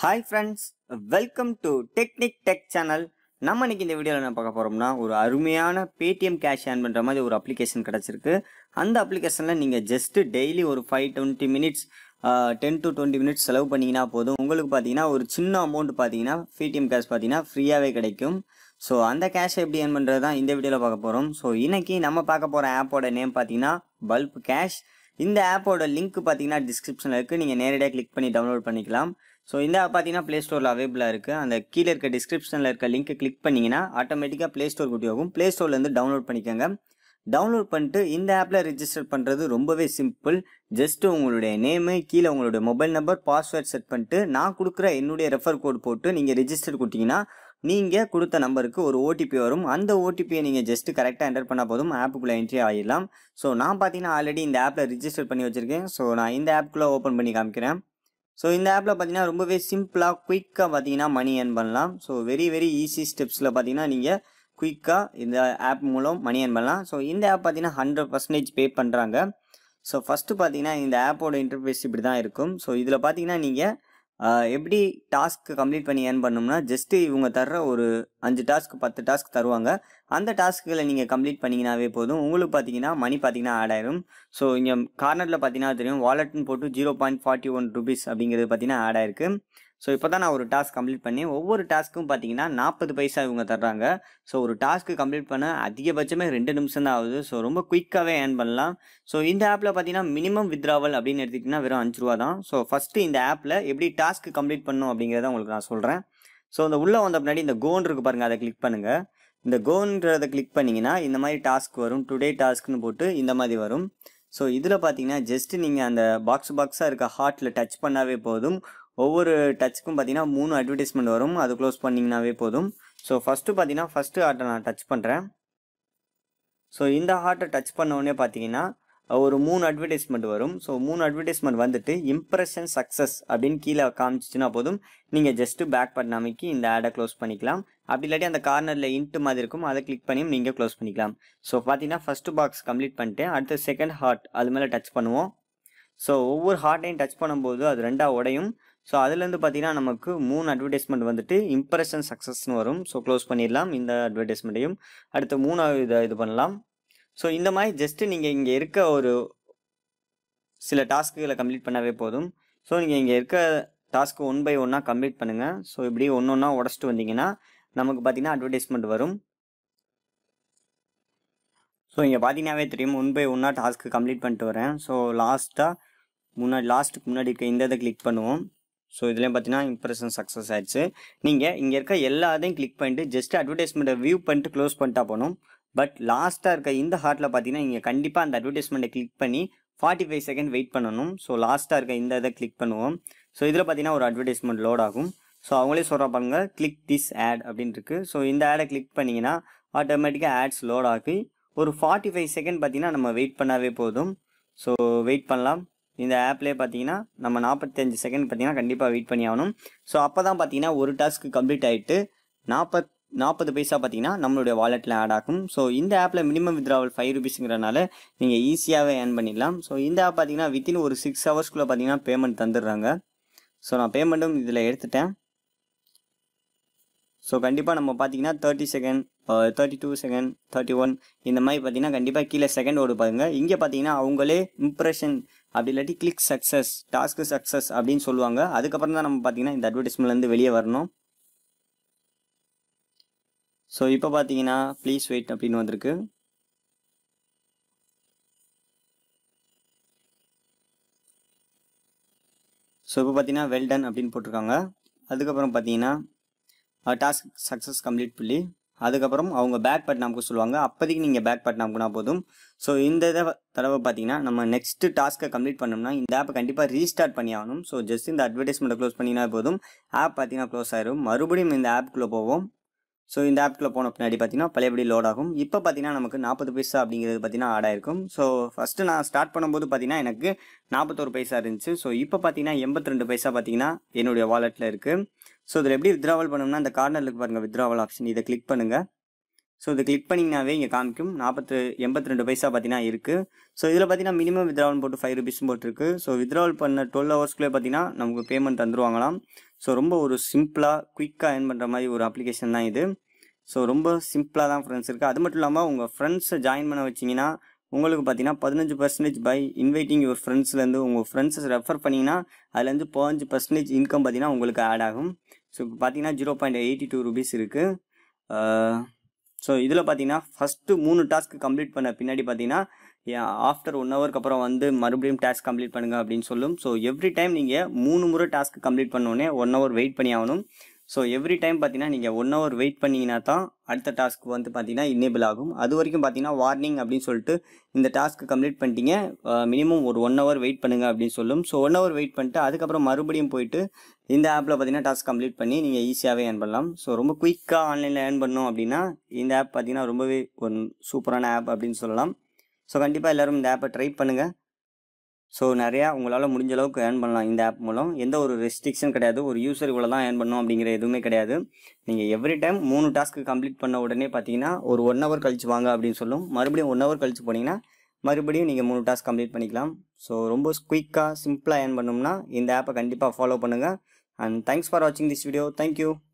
hi friends welcome to technique tech channel நம்ம இன்னைக்கு இந்த வீடியோவில் என்ன பார்க்க போகிறோம்னா ஒரு அருமையான பேடிஎம் கேஷ் ஏர்ன் பண்ணுற மாதிரி ஒரு அப்ளிகேஷன் கிடச்சிருக்கு அந்த அப்ளிகேஷனில் நீங்கள் ஜஸ்ட் டெய்லி ஒரு five twenty minutes ten to twenty minutes செலவு பண்ணிங்கன்னா போதும் உங்களுக்கு பார்த்தீங்கன்னா ஒரு சின்ன அமௌண்ட் பார்த்தீங்கன்னா பேடிஎம் கேஷ் பார்த்தீங்கன்னா ஃப்ரீயாகவே கிடைக்கும் ஸோ அந்த கேஷை எப்படி ஏர்ன் பண்ணுறது தான் இந்த வீடியோவில் பார்க்க போகிறோம் ஸோ இன்னைக்கு நம்ம பார்க்க போகிற ஆப்போட நேம் பார்த்தீங்கன்னா பல்ப் கேஷ் இந்த ஆப்போட லிங்க் பார்த்தீங்கன்னா டிஸ்கிரிப்ஷனில் இருக்குது நீங்கள் நேரடியாக கிளிக் பண்ணி டவுன்லோட் பண்ணிக்கலாம் ஸோ இந்த ஆப் பார்த்தீங்கன்னா ப்ளே ஸ்டோரில் அவைபிளாக இருக்குது அந்த கீழே இருக்க டிஸ்கிரிப்ஷனில் இருக்க லிங்க் கிளிக் பண்ணிங்கன்னா ஆட்டோமேட்டிக்காக ப்ளே ஸ்டோர் குட்டி ஆகும் ப்ளே ஸ்டோர்லேருந்து டவுன்லோட் பண்ணிக்கோங்க டவுன்லோட் பண்ணிட்டு இந்த ஆப்பில் ரிஜிஸ்டர் பண்ணுறது ரொம்பவே சிம்பிள் ஜஸ்ட் உங்களுடைய நேமு கீழே உங்களுடைய மொபைல் நம்பர் பாஸ்வேர்ட் செட் பண்ணிட்டு நான் கொடுக்குற என்னுடைய ரெஃபர் கோட் போட்டு நீங்கள் ரிஜிஸ்டர் கொடுத்தீங்கன்னா நீங்கள் கொடுத்த நம்பருக்கு ஒரு ஓடிபி வரும் அந்த ஓடிபியை நீங்கள் ஜஸ்ட் கரெக்டாக என்டர் பண்ணால் போதும் ஆப்புக்குள்ளே என்ட்ரி ஆகிடலாம் ஸோ நான் பார்த்தீங்கன்னா ஆல்ரெடி இந்த ஆப்பில் ரிஜிஸ்டர் பண்ணி வச்சுருக்கேன் ஸோ நான் இந்த ஆப்புக்குள்ளே ஓப்பன் பண்ணி காமிக்கிறேன் ஸோ இந்த ஆப்பில் பார்த்தீங்கன்னா ரொம்பவே சிம்பிளாக குயிக்காக பார்த்தீங்கன்னா மணி ஏர்ன் பண்ணலாம் ஸோ வெரி வெரி ஈஸி ஸ்டெப்ஸில் பார்த்தீங்கன்னா நீங்கள் குயிக்காக இந்த ஆப் மூலம் மணி ஏர்ன் பண்ணலாம் ஸோ இந்த ஆப் பார்த்தீங்கன்னா ஹண்ட்ரட் பர்சன்டேஜ் பே பண்ணுறாங்க ஸோ ஃபஸ்ட்டு பார்த்தீங்கன்னா இந்த ஆப்போட இன்டர்ஃபேஸ் இப்படி தான் இருக்கும் ஸோ இதில் பார்த்தீங்கன்னா நீங்கள் எப்படி டாஸ்க் கம்ப்ளீட் பண்ணி ஏர்ன் பண்ணணும்னா ஜஸ்ட்டு இவங்க தர்ற ஒரு அஞ்சு டாஸ்க் பத்து டாஸ்க் தருவாங்க அந்த டாஸ்க்குகளை நீங்கள் கம்ப்ளீட் பண்ணிங்கனாவே போதும் உங்களுக்கு பார்த்தீங்கன்னா மணி பார்த்தீங்கன்னா ஆட் ஆயிரும் ஸோ இங்கே கார்னரில் பார்த்தீங்கன்னா தெரியும் வாலெட்னு போட்டு zero point forty one rupees அப்படிங்கிறது பார்த்தீங்கன்னா ஆட் ஆயிருக்கு ஸோ இப்போ தான் நான் ஒரு டாஸ்க் கம்ப்ளீட் பண்ணி ஒவ்வொரு டாஸ்க்கும் பார்த்தீங்கன்னா நாற்பது பைசா இவங்க தர்றாங்க ஸோ ஒரு டாஸ்க்கு கம்ப்ளீட் பண்ண அதிகபட்சமே ரெண்டு நிமிஷம் தான் ஆகுது ஸோ ரொம்ப குயிக்காகவே ஏர்ன் பண்ணலாம் ஸோ இந்த ஆப்பில் பார்த்தீங்கன்னா மினிமம் வித்ராவல் அப்படின்னு எடுத்துக்கிட்டிங்கன்னா வெறும் அஞ்சு ரூபா தான் ஸோ ஃபஸ்ட்டு இந்த ஆப்பில் எப்படி டாஸ்க் கம்ப்ளீட் பண்ணும் அப்படிங்கிறத உங்களுக்கு நான் சொல்கிறேன் ஸோ இந்த உள்ளே வந்த பின்னாடி இந்த கோன் இருக்கு பாருங்கள் அதை கிளிக் பண்ணுங்கள் இந்த கோன்றதை கிளிக் பண்ணிங்கன்னா இந்த மாதிரி டாஸ்க் வரும் டுடே டாஸ்க்னு போட்டு இந்த மாதிரி வரும் ஸோ இதில் பார்த்தீங்கன்னா ஜஸ்ட் நீங்கள் அந்த பாக்ஸ் பாக்ஸாக இருக்க ஹார்ட்டில் டச் பண்ணாவே போதும் ஒவ்வொரு டச்சுக்கும் பார்த்தீங்கன்னா மூணு அட்வர்டைஸ்மெண்ட் வரும் அது க்ளோஸ் பண்ணிங்கனாவே போதும் ஸோ ஃபஸ்ட்டு பார்த்தீங்கன்னா ஃபஸ்ட்டு ஹார்ட்டை நான் டச் பண்ணுறேன் ஸோ இந்த ஹார்ட்டை டச் பண்ண உடனே பார்த்தீங்கன்னா ஒரு மூணு அட்வர்டைஸ்மெண்ட் வரும் ஸோ மூணு அட்வர்டைஸ்மெண்ட் வந்துட்டு இம்ப்ரெஷன் சக்ஸஸ் அப்படின்னு கீழே காமிச்சிச்சுன்னா போதும் நீங்கள் ஜஸ்ட்டு பேக் பட்டன் அமைக்கி இந்த ஆடை க்ளோஸ் பண்ணிக்கலாம் அப்படி இல்லாட்டி அந்த கார்னரில் இன்ட்டு மாதிரி இருக்கும் அதை கிளிக் பண்ணியும் நீங்கள் க்ளோஸ் பண்ணிக்கலாம் ஸோ பார்த்தீங்கன்னா ஃபஸ்ட்டு பாக்ஸ் கம்ப்ளீட் பண்ணிட்டு அடுத்த செகண்ட் ஹார்ட் அது மேலே டச் பண்ணுவோம் ஸோ ஒவ்வொரு ஹார்ட்டையும் டச் பண்ணும்போது அது ரெண்டாக உடையும் ஸோ அதுலேருந்து பார்த்தீங்கன்னா நமக்கு மூணு அட்வர்டைஸ்மெண்ட் வந்துட்டு இம்ப்ரெஷன் சக்ஸஸ்னு வரும் ஸோ க்ளோஸ் பண்ணிடலாம் இந்த அட்வர்டைஸ்மெண்ட்டையும் அடுத்து மூணாவது இதை இது பண்ணலாம் ஸோ இந்த மாதிரி ஜஸ்ட்டு நீங்கள் இங்கே இருக்க ஒரு சில டாஸ்க்குகளை கம்ப்ளீட் பண்ணாவே போதும் ஸோ நீங்கள் இங்கே இருக்க டாஸ்க்கு ஒன் பை ஒன்னாக கம்ப்ளீட் பண்ணுங்கள் ஸோ இப்படி ஒன்று ஒன்றா உடச்சிட்டு வந்தீங்கன்னா நமக்கு பார்த்தீங்கன்னா அட்வர்டைஸ்மெண்ட் வரும் ஸோ இங்கே பார்த்தீங்கன்னாவே தெரியும் ஒன் பை ஒன்னாக டாஸ்க்கு கம்ப்ளீட் பண்ணிட்டு வரேன் ஸோ லாஸ்ட்டாக முன்னாடி லாஸ்ட்டுக்கு முன்னாடி இருக்க இந்த இதை கிளிக் பண்ணுவோம் ஸோ இதுலேயும் பார்த்தீங்கன்னா இம்ப்ரெஷன் சக்ஸஸ் ஆயிடுச்சு நீங்கள் இங்கே இருக்க எல்லாத்தையும் கிளிக் பண்ணிட்டு ஜஸ்ட் அட்வர்டைஸ்மெண்ட்டை வியூ பண்ணிட்டு க்ளோஸ் பண்ணிட்டா போகணும் பட் லாஸ்ட்டாக இருக்க இந்த ஹார்ட்டில் பார்த்தீங்கன்னா நீங்கள் கண்டிப்பாக அந்த அட்வர்டைஸ்மெண்ட்டை கிளிக் பண்ணி ஃபார்ட்டி ஃபைவ் செகண்ட் வெயிட் பண்ணணும் ஸோ லாஸ்ட்டாக இருக்க இந்த இதை கிளிக் பண்ணுவோம் ஸோ இதில் பார்த்தீங்கன்னா ஒரு அட்வர்டைஸ்மெண்ட் லோட் ஆகும் ஸோ அவங்களே சொல்கிற பாருங்க கிளிக் திஸ் ஆட் அப்படின்னு இருக்கு ஸோ இந்த ஆடை கிளிக் பண்ணிங்கன்னா ஆட்டோமேட்டிக்காக ஆட்ஸ் லோட் ஆகி ஒரு ஃபார்ட்டி ஃபைவ் செகண்ட் பார்த்தீங்கன்னா நம்ம வெயிட் பண்ணாவே போதும் ஸோ வெயிட் பண்ணலாம் இந்த ஆப்லேயே பார்த்தீங்கன்னா நம்ம நாற்பத்தஞ்சு செகண்ட் பார்த்தீங்கன்னா கண்டிப்பாக வெயிட் பண்ணி ஆகணும் ஸோ அப்போ தான் பார்த்தீங்கன்னா ஒரு டாஸ்க்கு கம்ப்ளீட் ஆகிட்டு நாற்பத் நாற்பது பைசா பார்த்தீங்கன்னா நம்மளுடைய வாலெட்டில் ஆட் ஆகும் ஸோ இந்த ஆப்பில் மினிமம் வித்ராவல் ஃபைவ் ருபீஸுங்கிறனால நீங்கள் ஈஸியாகவே ஏர்ன் பண்ணிடலாம் ஸோ இந்த ஆப் பார்த்தீங்கன்னா வித்தின் ஒரு சிக்ஸ் ஹவர்ஸ்க்குள்ளே பார்த்தீங்கன்னா பேமெண்ட் தந்துடுறாங்க ஸோ நான் பேமெண்ட்டும் இதில் எடுத்துட்டேன் ஸோ கண்டிப்பாக நம்ம பார்த்தீங்கன்னா thirty second thirty two second thirty one இந்த மாதிரி பார்த்தீங்கன்னா கண்டிப்பாக கீழே செகண்ட் ஓடு பாருங்க இங்கே பார்த்தீங்கன்னா அவங்களே இம்ப்ரெஷன் அப்படி இல்லாட்டி கிளிக் சக்ஸஸ் டாஸ்க்கு சக்ஸஸ் அப்படின்னு சொல்லுவாங்க அதுக்கப்புறம் தான் நம்ம பார்த்தீங்கன்னா இந்த அட்வர்டைஸ்மெண்ட்லேருந்து வெளியே வரணும் ஸோ இப்போ பார்த்தீங்கன்னா ப்ளீஸ் வெயிட் அப்படின்னு வந்திருக்கு ஸோ இப்போ பார்த்தீங்கன்னா வெல் டன் அப்படின்னு போட்டிருக்காங்க அதுக்கப்புறம் பார்த்தீங்கன்னா டாஸ்க் சக்ஸஸ் கம்ப்ளீட் பண்ணி அதுக்கப்புறம் அவங்க பேக் பட்டன் நமக்கு சொல்லுவாங்க அப்போதைக்கு நீங்கள் பேக் பட்டன் அமுக்குனா போதும் ஸோ இந்த இதை தடவை பார்த்தீங்கன்னா நம்ம நெக்ஸ்ட் டாஸ்க்கை கம்ப்ளீட் பண்ணோம்னா இந்த ஆப்பை கண்டிப்பாக ரீஸ்டார்ட் பண்ணி ஆகணும் ஸோ ஜஸ்ட் இந்த அட்வர்டைஸ்மெண்ட்டை க்ளோஸ் பண்ணினா போதும் ஆப் பார்த்தீங்கன்னா க்ளோஸ் ஆயிரும் மறுபடியும் இந்த ஆப்புக்குள்ளே போவோம் ஸோ இந்த ஆப்புக்குள்ளே போன பின்னாடி பார்த்தீங்கன்னா பழையபடி லோட் ஆகும் இப்போ பார்த்தீங்கன்னா நமக்கு நாற்பது பைசா அப்படிங்கிறது பார்த்தீங்கன்னா ஆட் ஆயிருக்கும் ஸோ ஃபஸ்ட்டு நான் ஸ்டார்ட் பண்ணும்போது பார்த்தீங்கன்னா எனக்கு நாற்பத்தோரு பைசா இருந்துச்சு ஸோ இப்போ பார்த்தீங்கன்னா எண்பத்தி ரெண்டு பைசா பார்த்தீங்கன்னா என்னுடைய வாலெட்டில் இருக்குது ஸோ இதில் எப்படி வித்ராவல் பண்ணணும்னா இந்த கார்னரில் பாருங்கள் வித்ராவல் ஆப்ஷன் இதை கிளிக் பண்ணுங்கள் ஸோ இதை கிளிக் பண்ணிங்கனாவே இங்கே காமிக்கும் நாற்பத்து எண்பத்தி ரெண்டு பைசா பார்த்தீங்கன்னா இருக்குது ஸோ இதில் பார்த்தீங்கன்னா மினிமம் வித்ராவல் போட்டு ஃபைவ் ருபீஸ் போட்டுருக்கு ஸோ வித்ராவல் பண்ண டுவெல் ஹவர்ஸ்க்குள்ளே பார்த்தீங்கன்னா நமக்கு பேமெண்ட் தந்துருவாங்களாம் ஸோ ரொம்ப ஒரு சிம்பிளாக குயிக்காக ஏர்ன் பண்ணுற மாதிரி ஒரு அப்ளிகேஷன் தான் இது ஸோ ரொம்ப சிம்பிளாக தான் ஃப்ரெண்ட்ஸ் இருக்குது அது மட்டும் இல்லாமல் உங்கள் ஃப்ரெண்ட்ஸை ஜாயின் பண்ண வச்சிங்கன்னா உங்களுக்கு பார்த்தீங்கன்னா பதினஞ்சு பர்சன்டேஜ் பை இன்வைட்டிங் யுவர் ஃப்ரெண்ட்ஸ்லேருந்து உங்கள் ஃப்ரெண்ட்ஸை ரெஃபர் பண்ணிங்கன்னா அதுலேருந்து பதினஞ்சு பர்சன்டேஜ் இன்கம் பார்த்தீங்கன்னா உங்களுக்கு ஆட் ஆகும் ஸோ இப்போ பார்த்தீங்கன்னா zero point eighty two rupees இருக்குது ஸோ இதில் பார்த்தீங்கன்னா ஃபஸ்ட்டு மூணு டாஸ்க் கம்ப்ளீட் பண்ண பின்னாடி பார்த்தீங்கன்னா ஆஃப்டர் ஒன் ஹவருக்கு அப்புறம் வந்து மறுபடியும் டாஸ்க் கம்ப்ளீட் பண்ணுங்க அப்படின்னு சொல்லும் ஸோ எவ்ரி டைம் நீங்கள் மூணு முறை டாஸ்க் கம்ப்ளீட் பண்ணோடனே ஒன் ஹவர் வெயிட் பண்ணி ஆகணும் ஸோ எவ்ரி டைம் பார்த்தீங்கன்னா நீங்கள் ஒன் ஹவர் வெயிட் பண்ணிங்கன்னா தான் அடுத்த டாஸ்க் வந்து பார்த்தீங்கன்னா இன்னேபிள் ஆகும் அது வரைக்கும் பார்த்தீங்கன்னா வார்னிங் அப்படின்னு சொல்லிட்டு இந்த டாஸ்க் கம்ப்ளீட் பண்ணிட்டீங்க மினிமம் ஒரு ஒன் ஹவர் வெயிட் பண்ணுங்க அப்படின்னு சொல்லும் ஸோ ஒன் ஹவர் வெயிட் பண்ணிட்டு அதுக்கப்புறம் மறுபடியும் போயிட்டு இந்த ஆப்பில் பார்த்தீங்கன்னா டாஸ்க் கம்ப்ளீட் பண்ணி நீங்கள் ஈஸியாகவே ஏர்ன் பண்ணலாம் ஸோ ரொம்ப குயிக்காக ஆன்லைனில் ஏர்ன் பண்ணோம் அப்படின்னா இந்த ஆப் பார்த்தீங்கன்னா ரொம்பவே ஒரு சூப்பரான ஆப் அப்படின்னு சொல்லலாம் ஸோ கண்டிப்பாக எல்லோரும் இந்த ஆப்பை ட்ரை பண்ணுங்கள் ஸோ நிறையா உங்களால் முடிஞ்ச அளவுக்கு ஏர்ன் பண்ணலாம் இந்த ஆப் மூலம் எந்த ஒரு ரெஸ்ட்ரிக்ஷன் கிடையாது ஒரு யூசர் இவ்வளோ தான் ஏர்ன் பண்ணணும் அப்படிங்கிற எதுவுமே கிடையாது நீங்கள் எவ்ரி டைம் மூணு டாஸ்க்கு கம்ப்ளீட் பண்ண உடனே பார்த்தீங்கன்னா ஒரு ஒன் ஹவர் கழிச்சு வாங்க அப்படின்னு சொல்லும் மறுபடியும் ஒன் ஹவர் கழிச்சு போனீங்கன்னா மறுபடியும் நீங்கள் மூணு டாஸ்க் கம்ப்ளீட் பண்ணிக்கலாம் ஸோ ரொம்ப குயிக்காக சிம்பிளாக ஏர்ன் பண்ணோம்னா இந்த ஆப்பை கண்டிப்பாக ஃபாலோ பண்ணுங்கள் அண்ட் தேங்க்ஸ் ஃபார் வாட்சிங் திஸ் வீடியோ தேங்க்யூ